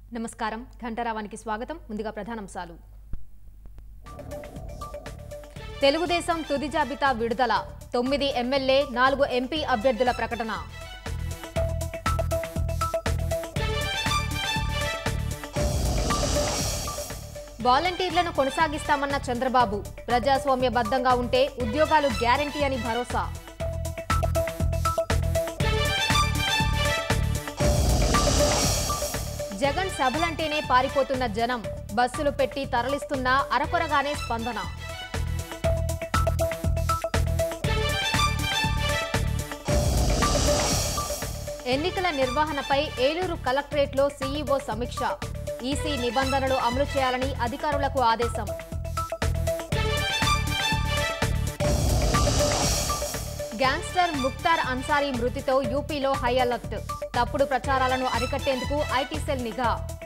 నమస్కారం ఘంటారావానికి స్వాగతం ముందుగా ప్రధానాంశాలు తెలుగుదేశం తుది జాబితా విడుదల తొమ్మిది ఎమ్మెల్యే నాలుగు ఎంపీ అభ్యర్థుల ప్రకటన వాలంటీర్లను కొనసాగిస్తామన్న చంద్రబాబు ప్రజాస్వామ్యబద్ధంగా ఉంటే ఉద్యోగాలు గ్యారంటీ అని భరోసా జగన్ సభలంటేనే పారిపోతున్న జనం బస్సులు పెట్టి తరలిస్తున్నా అరకొరగానే స్పందన ఎన్నికల నిర్వహణపై ఏలూరు కలెక్టరేట్లో సీఈఓ సమీక్ష ఈసీ నిబంధనలు అమలు చేయాలని అధికారులకు ఆదేశం గ్యాంగ్స్టర్ ముక్తార్ అన్సారీ మృతితో యూపీలో హై అలర్ట్ తప్పుడు ప్రచారాలను అరికట్టేందుకు ఐటీ సెల్ నిఘా